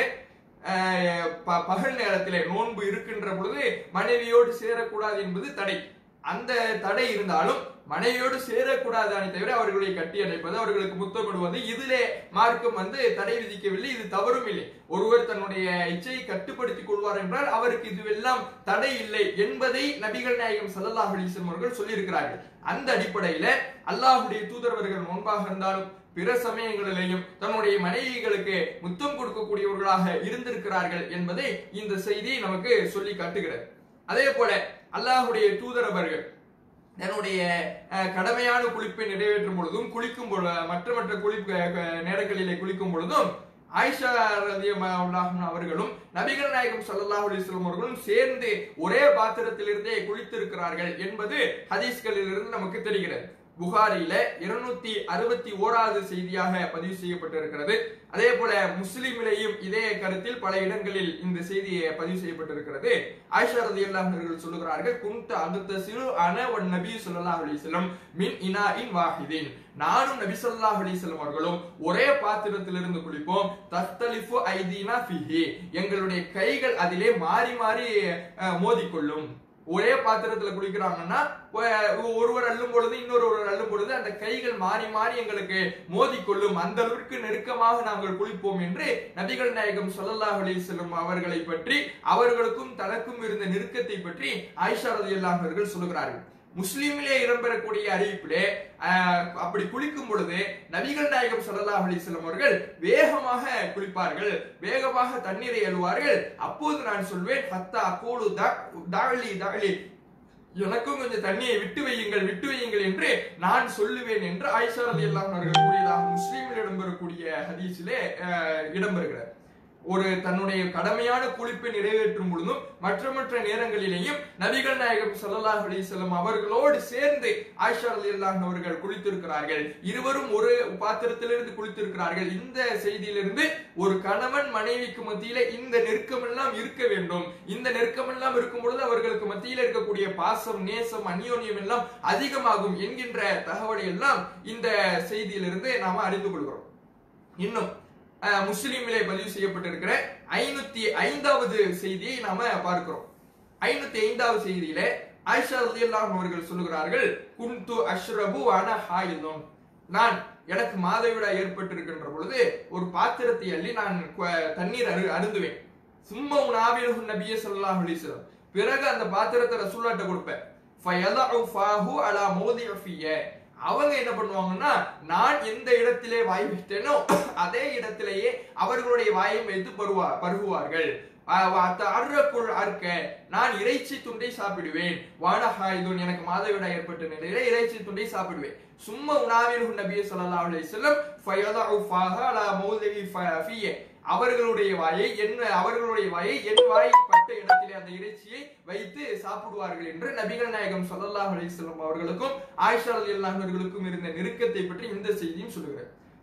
அஹ், ப- பகல் நேரத்திலே நோன்பு இருக்கின்ற பொழுது மனைவியோடு சேரக்கூடாது என்பது தடை அந்த தடை இருந்தாலும் மனைவியோடு சேரக்கூடாதானே தவிர அவர்களை கட்டி அணைப்பது அவர்களுக்கு முத்தமிடுவது இதிலே மார்க்கம் வந்து தடை விதிக்கவில்லை இது தவறும் இல்லை ஒருவர் தன்னுடைய இச்சையை கட்டுப்படுத்திக் கொள்வார் என்றால் அவருக்கு இதுவெல்லாம் தடை இல்லை என்பதை நபிகள் நாயகம் ஸல்லல்லாஹு அலைஹி வஸல்லம் அவர்கள் சொல்லியிருக்கிறார்கள் அந்த அடிப்படையில அல்லாஹ்வுடைய தூதரவர்கள் நோன்பாக இருந்தாலும் பிற சமயங்களிலேயும் தன்னுடைய மனைவிகளுக்கு முத்தம் கொடுக்கக்கூடியவர்களாக இருந்திருக்கிறார்கள் என்பதை இந்த செய்தி நமக்கு சொல்லி காட்டுகிறது அதே போல அல்லாஹ்வுடைய தூதரவர்கள் தன்னுடைய அஹ், கடமையான குளிப்பை நிறைவேற்றும் பொழுதும் குளிக்கும் பொழுது மற்ற மற்ற குளிப்பு அஹ், நேரங்களிலே குளிக்கும் பொழுதும் ஆயிஷா ரலியல்லாஹு அவர்களும் நபிகள் நாயகம் ஸல்லல்லாஹு அலைஹி வஸல்லம் அவர்களும் சேர்ந்து ஒரே பாத்திரத்திலிருந்தே குளித்திருக்கிறார்கள் என்பது ஹதீஸ்களில் இருந்து நமக்கு தெரிகிறது புகாரியில இருநூத்தி அறுபத்தி ஓராவது செய்தியாக பதிவு செய்யப்பட்டிருக்கிறது அதே போல முஸ்லிமிலேயும் இதே கருத்தில் பல இடங்களில் இந்த செய்தி பதிவு செய்யப்பட்டிருக்கிறது ஆயிஷா ரலியல்லாஹு அவர்கள் சொல்லுகிறார்கள் குந்த அடுத்த சிறு அன ஒன் நபி ஸல்லல்லாஹு அலைஹி வஸல்லம் மின் இனாஇன் வாஹிதின் நானும் நபி ஸல்லல்லாஹு அலைஹி வஸல்லம் அவர்களும் ஒரே பாத்திரத்திலிருந்து குளிப்போம் தஸ்தலிஃபு ஐதீனா ஃபிஹி எங்களுடைய கைகள் அதிலே மாறி மாறி அஹ், மோதிக்கொள்ளும் ஒரே பாத்திரத்துல குளிக்கிறாங்கன்னா ஒ- ஒருவர் அள்ளும் பொழுது இன்னொரு ஒருவர் அள்ளும் பொழுது அந்த கைகள் மாறி மாறி எங்களுக்கு மோதிக்கொள்ளும் அந்த அளவிற்கு நெருக்கமாக நாங்கள் குளிப்போம் என்று நபிகள் நாயகம் ஸல்லல்லாஹு அலைஹி வஸல்லம் அவர்களை பற்றி அவர்களுக்கும் தனக்கும் இருந்த நெருக்கத்தை பற்றி ஆயிஷா ரலியல்லாஹு அவர்கள் சொல்லுகிறார்கள் முஸ்லிமிலே இடம்பெறக்கூடிய அறிவிப்பிலே ஆஹ், அப்படி குளிக்கும் பொழுது நபிகள் நாயகம் ஸல்லல்லாஹு அலைஹி வஸல்லம் அவர்கள் வேகமாக குளிப்பார்கள் வேகமாக தண்ணீரை அழுவார்கள் அப்போது நான் சொல்வேன் ஹத்தா அகூலு தாவலி தாவலி எனக்கும் கொஞ்சம் தண்ணியை விட்டு வையுங்கள் விட்டு வையுங்கள் என்று நான் சொல்லுவேன் என்று ஆயிஷா ரலியல்லாஹு அவர்கள் கூறியதாக முஸ்லீமில் இடம்பெறக்கூடிய ஹதீஸிலே ஆஹ், இடம்பெறுகிறது ஒரு தன்னுடைய கடமையான குளிப்பை நிறைவேற்றும் பொழுதும் மற்ற மற்ற நேரங்களிலேயும் நபிகள் நாயகம் ஸல்லல்லாஹு அலைஹி வஸல்லம் அவர்களோடு சேர்ந்து ஆயிஷா ரலியல்லாஹு அவர்கள் குளித்திருக்கிறார்கள் இருவரும் ஒரு பாத்திரத்திலிருந்து குளித்திருக்கிறார்கள் இந்த செய்தியிலிருந்து ஒரு கணவன் மனைவிக்கு மத்தியில இந்த நெருக்கம் எல்லாம் இருக்க வேண்டும் இந்த நெருக்கம் எல்லாம் இருக்கும் பொழுது அவர்களுக்கு மத்தியில இருக்கக்கூடிய பாசம் நேசம் அந்யோன்யம் எல்லாம் அதிகமாகும் என்கின்ற தகவலை எல்லாம் இந்த செய்தியிலிருந்து நாம அறிந்து கொள்கிறோம் இன்னும் அஹ், முஸ்லிமிலே பதிவு செய்யப்பட்டிருக்கிற ஐநூத்தி ஐந்தாவது செய்தியை நாம பார்க்கிறோம் ஐநூத்தி ஐந்தாவது செய்தியில ஆயிஷா ரலியல்லாஹு அவர்கள் சொல்லுகிறார்கள் குந்து அஷ்ரபு அன ஹாயிதும் நான் எனக்கு மாதவிடாய் ஏற்பட்டிருக்கின்ற பொழுது ஒரு பாத்திரத்தை அள்ளி நான் கு- தண்ணீர் அரு அருந்துவேன் சும்மா உனாவிலகு நபிய ஸல்லல்லாஹு அலைஹி வஸல்லம் பிறகு அந்த பாத்திரத்தை ரசூலாட்ட கொடுப்பேன் ஃபயதஉ ஃபாஹு அலா மௌதிஉ ஃபிய அவங்க என்ன பண்ணுவாங்கன்னா நான் எந்த இடத்திலே வாய் வைத்தேனோ அதே இடத்திலேயே அவர்களுடைய வாயை வைத்து பருவா பருகுவார்கள் அர்ரக்குள் அர்க்க நான் இறைச்சி துண்டை சாப்பிடுவேன் வானஹாயுதன் எனக்கு மாதவிடாய் ஏற்பட்ட நிலையில இறைச்சி துண்டை சாப்பிடுவேன் சும்மா உணாவில் நபிய ஸல்லல்லாஹு அலைஹி வஸல்லம் ஃபயதஉ ஃபாஹ அலா மௌதிஇ ஃப- ஃபிய அவர்களுடைய வாயை என் அவர்களுடைய வாயை என் வாய் பட்ட இடத்திலே அந்த இறைச்சியை வைத்து சாப்பிடுவார்கள் என்று நபிகள் நாயகம் ஸல்லல்லாஹு அலைஹி வஸல்லம் அவர்களுக்கும் ஆயிஷா ரலியல்லாஹு அவர்களுக்கும் இருந்த நெருக்கத்தை பற்றி இந்த செய்தியும் சொல்லுகிறது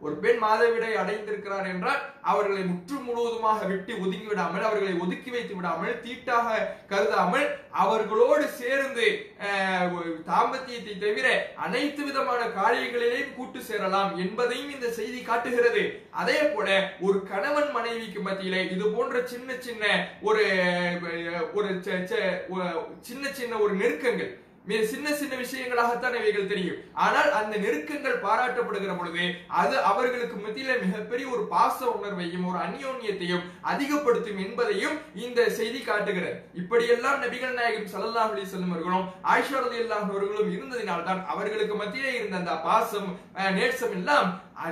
ஒரு பெண் மாதவிடை அடைந்திருக்கிறார் என்றால் அவர்களை முற்று முழுவதுமாக விட்டு ஒதுங்கி விடாமல் அவர்களை ஒதுக்கி வைத்து விடாமல் தீட்டாக கருதாமல் அவர்களோடு சேர்ந்து அஹ், தாம்பத்தியத்தை தவிர அனைத்து விதமான காரியங்களிலேயும் கூட்டு சேரலாம் என்பதையும் இந்த செய்தி காட்டுகிறது அதே போல ஒரு கணவன் மனைவிக்கு மத்தியிலே இது போன்ற சின்ன சின்ன ஒரு அஹ், ஒரு ச- ச- ஒ- சின்ன சின்ன ஒரு நெருக்கங்கள் மிக சின்ன சின்ன விஷயங்களாகத்தான் இவைகள் தெரியும் ஆனால் அந்த நெருக்கங்கள் பாராட்டப்படுகிற பொழுது அது அவர்களுக்கு மத்தியில மிகப்பெரிய ஒரு பாச உணர்வையும் ஒரு அந்யோன்யத்தையும் அதிகப்படுத்தும் என்பதையும் இந்த செய்தி காட்டுகிறது இப்படியெல்லாம் நபிகள் நாயகம் ஸல்லல்லாஹு அலைஹி வஸல்லம் அவர்களும் ஆயிஷா ரலியல்லாஹு அவர்களும் இருந்ததினால்தான் அவர்களுக்கு மத்தியிலே இருந்த அந்த பாசம் அஹ், நேசம் எல்லாம்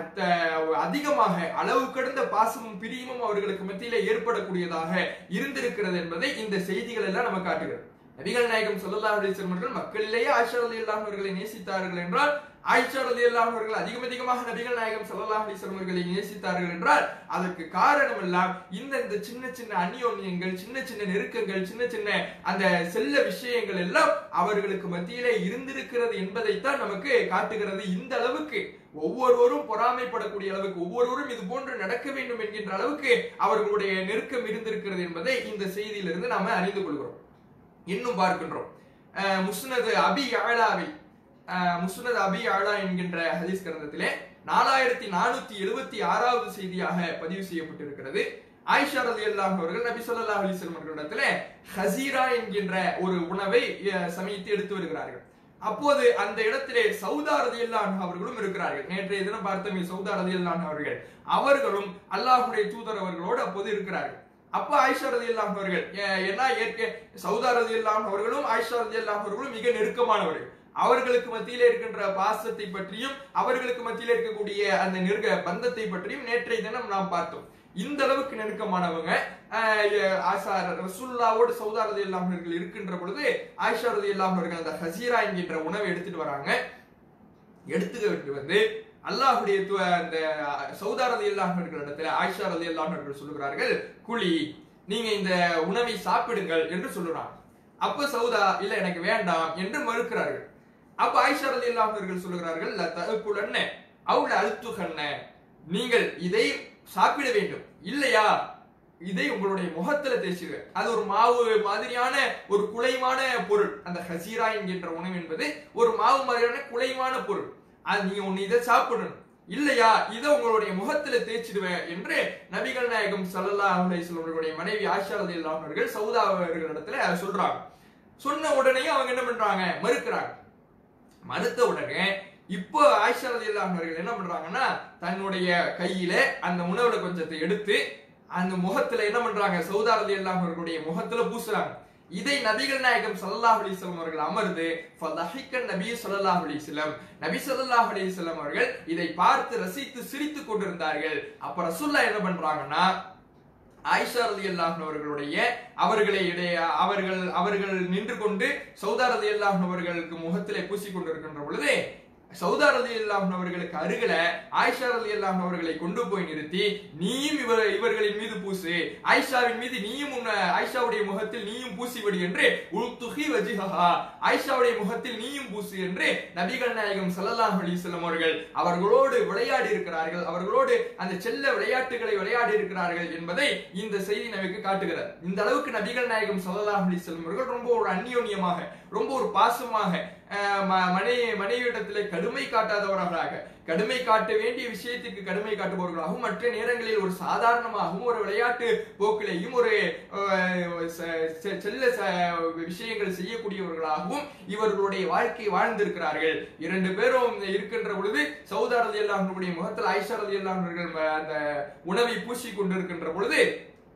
அத்த- அதிகமாக அளவு கடந்த பாசமும் பிரியமும் அவர்களுக்கு மத்தியிலே ஏற்படக்கூடியதாக இருந்திருக்கிறது என்பதை இந்த செய்திகள் எல்லாம் நம்ம காட்டுகிறது நபிகள் நாயகம் ஸல்லல்லாஹு அலைஹி வஸல்லம் அவர்கள் மக்களிலேயே ஆயிஷா ரலியல்லாஹு அவர்களை நேசித்தார்கள் என்றால் ஆயிஷா ரலியல்லாஹு அவர்கள் அதிகம் அதிகமாக நபிகள் நாயகம் ஸல்லல்லாஹு அலைஹி வஸல்லம் அவர்களை நேசித்தார்கள் என்றால் அதற்கு காரணம் எல்லாம் இந்த இந்த சின்ன சின்ன அந்யோன்யங்கள் சின்ன சின்ன நெருக்கங்கள் சின்ன சின்ன அந்த செல்ல விஷயங்கள் எல்லாம் அவர்களுக்கு மத்தியிலே இருந்திருக்கிறது என்பதைத்தான் நமக்கு காட்டுகிறது இந்த அளவுக்கு ஒவ்வொருவரும் பொறாமைப்படக்கூடிய அளவுக்கு ஒவ்வொருவரும் இது போன்று நடக்க வேண்டும் என்கின்ற அளவுக்கு அவர்களுடைய நெருக்கம் இருந்திருக்கிறது என்பதை இந்த செய்தியிலிருந்து நாம அறிந்து கொள்கிறோம் இன்னும் பார்க்கின்றோம் அஹ் முஸ்னது அபி ஆலாவை அஹ் முஸ்னது அபி ஆலா என்கின்ற ஹதீஸ் கிரந்தத்திலே நாலாயிரத்தி நானூத்தி எழுபத்தி ஆறாவது செய்தியாக பதிவு செய்யப்பட்டிருக்கிறது ஆயிஷா ரலியல்லாஹு அவர்கள் நபி ஸல்லல்லாஹு அலைஹி வஸல்லம் அவர்களிடத்திலே ஹசீரா என்கின்ற ஒரு உணவை அஹ், சமைத்து எடுத்து வருகிறார்கள் அப்போது அந்த இடத்திலே சௌதா ரலியல்லாஹு அவர்களும் இருக்கிறார்கள் நேற்றைய தினம் பார்த்தோமே சௌதா ரலியல்லாஹு அவர்கள் அவர்களும் அல்லாஹ்வுடைய தூதர் அவர்களோடு அப்போது இருக்கிறார்கள் அப்ப ஆயிஷா ரலியல்லாஹு அவர்கள் ஏ- ஏன்னா ஏற்க சௌதா ரலியல்லாஹு அவர்களும் ஆயிஷா ரலியல்லாஹு அவர்களும் மிக நெருக்கமானவர்கள் அவர்களுக்கு மத்தியிலே இருக்கின்ற பாசத்தை பற்றியும் அவர்களுக்கு மத்தியிலே இருக்கக்கூடிய அந்த நெருக்க பந்தத்தை பற்றியும் நேற்றைய தினம் நாம் பார்த்தோம் இந்த அளவுக்கு நெருக்கமானவங்க ஆஹ், எ- ஆஷா ரசூல்லாவோடு சௌதா ரலியல்லாஹு அவர்கள் இருக்கின்ற பொழுது ஆயிஷா ரலியல்லாஹு அவர்கள் அந்த ஹசீரா என்கின்ற உணவை எடுத்துட்டு வராங்க எடுத்துக்கிட்டு வந்து அல்லாஹ்வுடைய து- அந்த சௌதா ரதி இடத்துல ஆயிஷா ரதி அவர்கள் சொல்லுகிறார்கள் குழி நீங்க இந்த உணவை சாப்பிடுங்கள் என்று சொல்லுறாங்க அப்ப சௌதா இல்ல எனக்கு வேண்டாம் என்று மறுக்கிறார்கள் அப்ப ஆயிஷா ரதி அவர்கள் சொல்லுகிறார்கள் "லா தஅக்குலன்ன அவுல அழுத்துகன்ன நீங்கள் இதை சாப்பிட வேண்டும் இல்லையா இதை உங்களுடைய முகத்துல தேய்ச்சிருங்க அது ஒரு மாவு மாதிரியான ஒரு குலைவான பொருள் அந்த ஹசீரா என்கின்ற உணவு என்பது ஒரு மாவு மாதிரியான குலைவான பொருள் அது நீங்க ஒண்ணு இதை சாப்பிடணும் இல்லையா இதை உங்களுடைய முகத்துல தேய்ச்சிடுவேன் என்று நபிகள் நாயகம் ஸல்லல்லாஹு அலைஹி வஸல்லம் அவர்களுடைய மனைவி ஆயிஷா ரலியல்லாஹு அவர்கள் சௌதா அவர்களிடத்துல அதை சொல்றாங்க சொன்ன உடனே அவங்க என்ன பண்றாங்க மறுக்கிறாங்க மறுத்த உடனே இப்போ ஆயிஷா ரலியல்லாஹு அவர்கள் என்ன பண்றாங்கன்னா தன்னுடைய கையில அந்த உணவுல கொஞ்சத்தை எடுத்து அந்த முகத்துல என்ன பண்றாங்க சௌதா ரலியல்லாஹு அவர்களுடைய முகத்துல பூசுறாங்க இதை நபிகள் நாயகம் ஸல்லல்லாஹு அலைஹி வஸல்லம் அவர்கள் அமர்ந்து ஃபதஹிக்க நபி ஸல்லல்லாஹு அலைஹி வஸல்லம் நபி ஸல்லல்லாஹு அலைஹி வஸல்லம் அவர்கள் இதை பார்த்து ரசித்து சிரித்துக் கொண்டிருந்தார்கள் அப்ப ரசூல்லா என்ன பண்றாங்கன்னா ஆயிஷா ரலியல்லாஹு அவர்களுடைய அவர்களை இடைய அவர்கள் அவர்கள் நின்று கொண்டு சௌதா ரலியல்லாஹு அவர்களுக்கு முகத்திலே பூசிக் கொண்டிருக்கின்ற பொழுது சௌதா ரலியல்லாஹு அவர்களுக்கு அருகில ஆயிஷா ரலியல்லாஹு அவர்களை கொண்டு போய் நிறுத்தி நீயும் இவர் இவர்களின் மீது பூசு ஆயிஷாவின் மீது நீயும் உன்ன ஆயிஷாவுடைய முகத்தில் நீயும் பூசிவிடு என்று உல்துஹி வஜிஹா ஆயிஷாவுடைய முகத்தில் நீயும் பூசு என்று நபிகள் நாயகம் ஸல்லல்லாஹு அலைஹி வஸல்லம் அவர்கள் அவர்களோடு விளையாடி இருக்கிறார்கள் அவர்களோடு அந்த செல்ல விளையாட்டுகளை விளையாடி இருக்கிறார்கள் என்பதை இந்த செய்தி நமக்கு காட்டுகிறது இந்த அளவுக்கு நபிகள் நாயகம் ஸல்லல்லாஹு அலைஹி வஸல்லம் அவர்கள் ரொம்ப ஒரு அந்யோன்யமாக ரொம்ப ஒரு பாசமாக அஹ், ம- மனை மனைவியிடத்திலே கடுமை காட்டாதவர்களாக கடுமை காட்ட வேண்டிய விஷயத்துக்கு கடுமை காட்டுபவர்களாகவும் மற்ற நேரங்களில் ஒரு சாதாரணமாகவும் ஒரு விளையாட்டு போக்கிலேயும் ஒரு அஹ், ச- செ- செல்ல ச- விஷயங்கள் செய்யக்கூடியவர்களாகவும் இவர்களுடைய வாழ்க்கை வாழ்ந்திருக்கிறார்கள் இரண்டு பேரும் இருக்கின்ற பொழுது சௌதா ரதி அல்லாஹனுடைய முகத்தில் ஆயிஷா ரதி அல்லாஹர்கள் அந்த உணவை பூசி கொண்டிருக்கின்ற பொழுது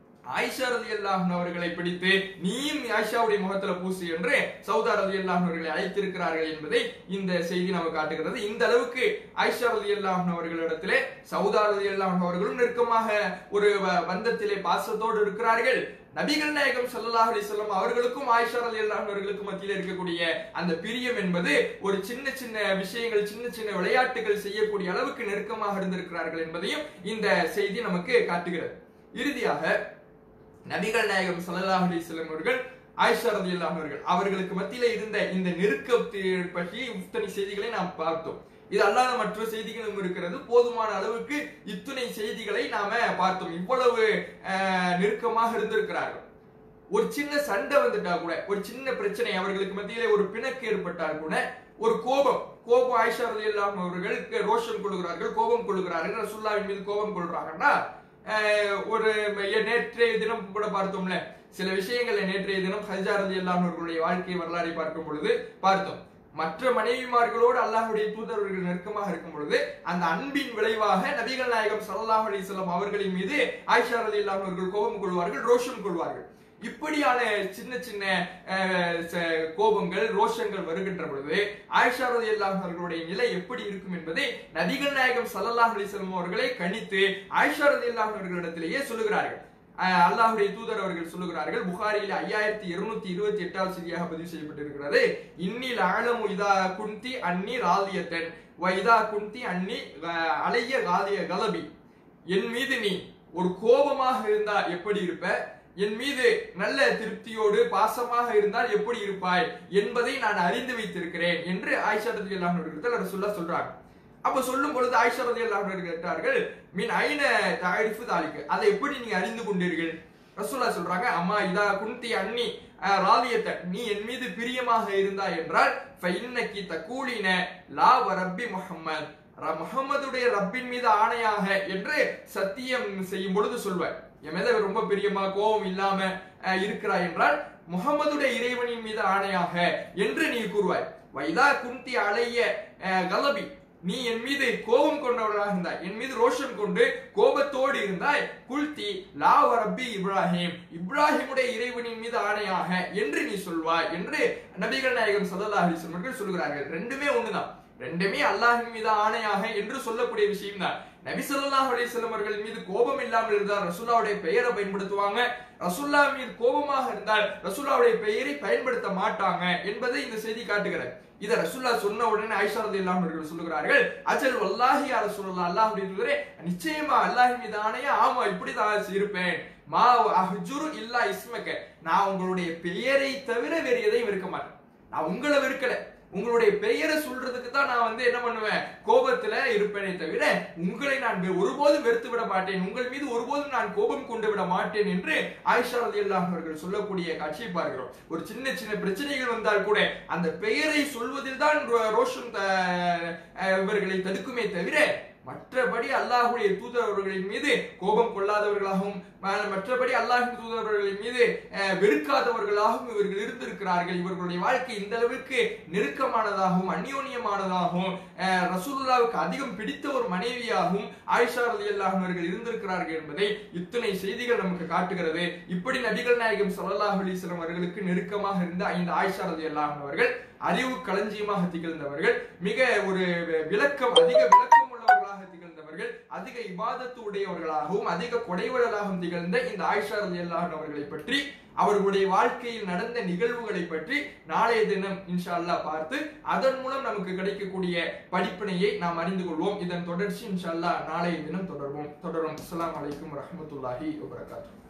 ஆயிஷா ரதி அவர்களை பிடித்து நீயும் ஆயிஷாவுடைய முகத்துல பூசு என்று சௌதா ரதி அவர்களை அழைத்திருக்கிறார்கள் என்பதை இந்த செய்தி நமக்கு காட்டுகிறது இந்த அளவுக்கு ஆயிஷா ரதி அவர்களிடத்திலே சௌதா ரதி அவர்களும் நெருக்கமாக ஒரு வ- பந்தத்திலே பாசத்தோடு இருக்கிறார்கள் நபிகள் நாயகம் ஸல்லல்லாஹு அலைஹி வஸல்லம் அவர்களுக்கும் ஆயிஷா ரலியல்லாஹு அவர்களுக்கும் மத்தியில் இருக்கக்கூடிய அந்த பிரியம் என்பது ஒரு சின்ன சின்ன விஷயங்கள் சின்ன சின்ன விளையாட்டுகள் செய்யக்கூடிய அளவுக்கு நெருக்கமாக இருந்திருக்கிறார்கள் என்பதையும் இந்த செய்தி நமக்கு காட்டுகிறது இறுதியாக நபிகள் நாயகம் ஸல்லல்லாஹு அலைஹி வஸல்லம் அவர்கள் ஆயிஷா ரலியல்லாஹு அவர்கள் அவர்களுக்கு மத்தியில இருந்த இந்த நெருக்கத்தை பற்றி இத்தனை செய்திகளை நாம் பார்த்தோம் இது அல்லாத மற்ற செய்திகளும் இருக்கிறது போதுமான அளவுக்கு இத்துணை செய்திகளை நாம பார்த்தோம் இவ்வளவு அஹ், நெருக்கமாக இருந்திருக்கிறார்கள் ஒரு சின்ன சண்டை வந்துட்டா கூட ஒரு சின்ன பிரச்சனை அவர்களுக்கு மத்தியிலே ஒரு பிணக்கு ஏற்பட்டால் கூட ஒரு கோபம் கோபம் ஆயிஷா ரலியல்லாஹு அவர்கள் ரோஷம் கொள்கிறார்கள் கோபம் கொள்கிறார்கள் ரசூல்லாவின் மீது கோபம் கொள்றாங்கன்னா அஹ், ஒரு நேற்றைய தினம் கூட பார்த்தோம்ல சில விஷயங்களை நேற்றைய தினம் ஹஜா ரலியல்லாஹு அவர்களுடைய வாழ்க்கை வரலாறை பார்க்கும் பொழுது பார்த்தோம் மற்ற மனைவிமார்களோடு அல்லாஹ்வுடைய தூதரவர்கள் நெருக்கமாக இருக்கும் பொழுது அந்த அன்பின் விளைவாக நபிகள் நாயகம் ஸல்லல்லாஹு அலைஹி வஸல்லம் அவர்களின் மீது ஆயிஷா ரலியல்லாஹு அவர்கள் கோபம் கொள்வார்கள் ரோஷம் கொள்வார்கள் இப்படியான சின்ன சின்ன அஹ், ச- கோபங்கள் ரோஷங்கள் வருகின்ற பொழுது ஆயிஷா ரலியல்லாஹு அவர்களுடைய நிலை எப்படி இருக்கும் என்பதை நபிகள் நாயகம் ஸல்லல்லாஹு அலைஹி வஸல்லம் அவர்களை கணித்து ஆயிஷா ரலியல்லாஹு அவர்களிடத்திலேயே சொல்லுகிறார்கள் அஹ், அல்லாஹ்வுடைய தூதர் அவர்கள் சொல்லுகிறார்கள் புகாரியில் ஐயாயிரத்தி இருநூத்தி இருபத்தி எட்டாவது செய்தியாக பதிவு செய்யப்பட்டிருக்கிறது இன்னில் ஆழமு இதா குந்தி அன்னி ராலியத்தன் வ இதா குந்தி அன்னி அஹ், அலைய காலிய கலபி என் மீது நீ ஒரு கோபமாக இருந்தா எப்படி இருப்ப என் மீது நல்ல திருப்தியோடு பாசமாக இருந்தால் எப்படி இருப்பாய் என்பதை நான் அறிந்து வைத்திருக்கிறேன் என்று ஆயிஷா ரதி அல்லாஹ் சொல்ல சொல்றாங்க அப்ப சொல்லும் பொழுது ஆயிஷா ரதி அல்லாஹ் கேட்டார்கள் மீன் ஐன தாரிஃபு தாலிக்கு அதை எப்படி நீங்க அறிந்து கொண்டீர்கள் ரசூல்லா சொல்றாங்க அம்மா இதா குந்தி அன்னி அஹ், ராலியத்தை நீ என் மீது பிரியமாக இருந்தாய் என்றால் ஃபைன்னக்கி தக்கூலின லா வ ரப்பி முஹம்மத் ர- முஹம்மதுடைய ரப்பின் மீது ஆணையாக என்று சத்தியம் செய்யும் பொழுது சொல்வார் என் மேல ரொம்ப பிரியமா கோபம் இல்லாம அஹ், இருக்கிறாய் என்றால் முகமதுடைய இறைவனின் மீது ஆணையாக என்று நீ கூறுவாய் வைதா குந்தி அலைய அஹ், கலபி நீ என் மீது கோபம் கொண்டவர்களாக இருந்தாய் என் மீது ரோஷம் கொண்டு கோபத்தோடு இருந்தாய் குல்தி லாவ ரப்பி இப்ராஹிம் இப்ராஹிமுடைய இறைவனின் மீது ஆணையாக என்று நீ சொல்வாய் என்று நபிகள் நாயகம் ஸல்லல்லாஹு அலைஹி வஸல்லம் அவர்கள் சொல்கிறார்கள் ரெண்டுமே ஒண்ணுதான் ரெண்டுமே அல்லாஹின் மீது ஆணையாக என்று சொல்லக்கூடிய விஷயம் தான் நபி ஸல்லல்லாஹு அலைஹி வஸல்லம் அவர்கள் மீது கோபம் இல்லாமல் இருந்தால் ரசூல்லாவுடைய பெயரை பயன்படுத்துவாங்க ரசூல்லா மீது கோபமாக இருந்தால் ரசூல்லாவுடைய பெயரை பயன்படுத்த மாட்டாங்க என்பதை இந்த செய்தி காட்டுகிறது இத ரசூல்லா சொன்ன உடனே ஆயிஷா ரலியல்லாஹு அவர்கள் சொல்லுகிறார்கள் அஜல் வல்லாஹி யா ரசூலுல்லாஹ் அல்லாஹ்வுடைய தூதரே நிச்சயமா அல்லாஹ்வின் மீது ஆணையா ஆமா இப்படி தான் இருப்பேன் மா அஹ்ஜுரு இல்லா இஸ்மக்க நான் உங்களுடைய பெயரை தவிர வேறு எதையும் வெறுக்க மாட்டேன் நான் உங்களை வெறுக்கல உங்களுடைய பெயரை சொல்றதுக்கு தான் நான் வந்து என்ன பண்ணுவேன் கோபத்துல இருப்பேனே தவிர உங்களை நான் வெ- ஒருபோதும் வெறுத்து விட மாட்டேன் உங்கள் மீது ஒருபோதும் நான் கோபம் கொண்டு விட மாட்டேன் என்று ஆயிஷா ரலியல்லாஹு அவர்கள் சொல்லக்கூடிய காட்சியை பார்க்கிறோம் ஒரு சின்ன சின்ன பிரச்சனைகள் வந்தால் கூட அந்த பெயரை சொல்வதில் தான் ரோ- ரோஷம் த- அஹ் இவர்களை தடுக்குமே தவிர மற்றபடி அல்லாஹ்வுடைய தூதரவர்களின் மீது கோபம் கொள்ளாதவர்களாகவும் ம- மற்றபடி அல்லாஹின் தூதரவர்களின் மீது அஹ், வெறுக்காதவர்களாகவும் இவர்கள் இருந்திருக்கிறார்கள் இவர்களுடைய வாழ்க்கை இந்த அளவுக்கு நெருக்கமானதாகவும் அந்யோன்யமானதாகவும் அஹ், ரசூலுல்லாவுக்கு அதிகம் பிடித்த ஒரு மனைவியாகவும் ஆயிஷா ரலியல்லாஹு அவர்கள் இருந்திருக்கிறார்கள் என்பதை இத்தனை செய்திகள் நமக்கு காட்டுகிறது இப்படி நபிகள் நாயகம் ஸல்லல்லாஹு அலைஹி வஸல்லம் அவர்களுக்கு நெருக்கமாக இருந்த இந்த ஆயிஷா ரலியல்லாஹு அவர்கள் அறிவு களஞ்சியமாக திகழ்ந்தவர்கள் மிக ஒரு விளக்கம் அதிக விளக்கம் உள்ளவர்களாக திகழ்ந்தவர்கள் அதிக இபாதத்து உடையவர்களாகவும் அதிக கொடைவழலாகவும் திகழ்ந்த இந்த ஆயிஷா ரலியல்லாஹு அவர்களை பற்றி அவர்களுடைய வாழ்க்கையில் நடந்த நிகழ்வுகளை பற்றி நாளைய தினம் இன்ஷா அல்லாஹ் பார்த்து அதன் மூலம் நமக்கு கிடைக்கக்கூடிய படிப்பினையை நாம் அறிந்து கொள்வோம் இதன் தொடர்ச்சி இன்ஷா அல்லாஹ் நாளைய தினம் தொடர்வோம் தொடரும் அஸ்ஸலாமு அலைக்கும் வரஹ்மத்துல்லாஹி வபரகாத்துஹு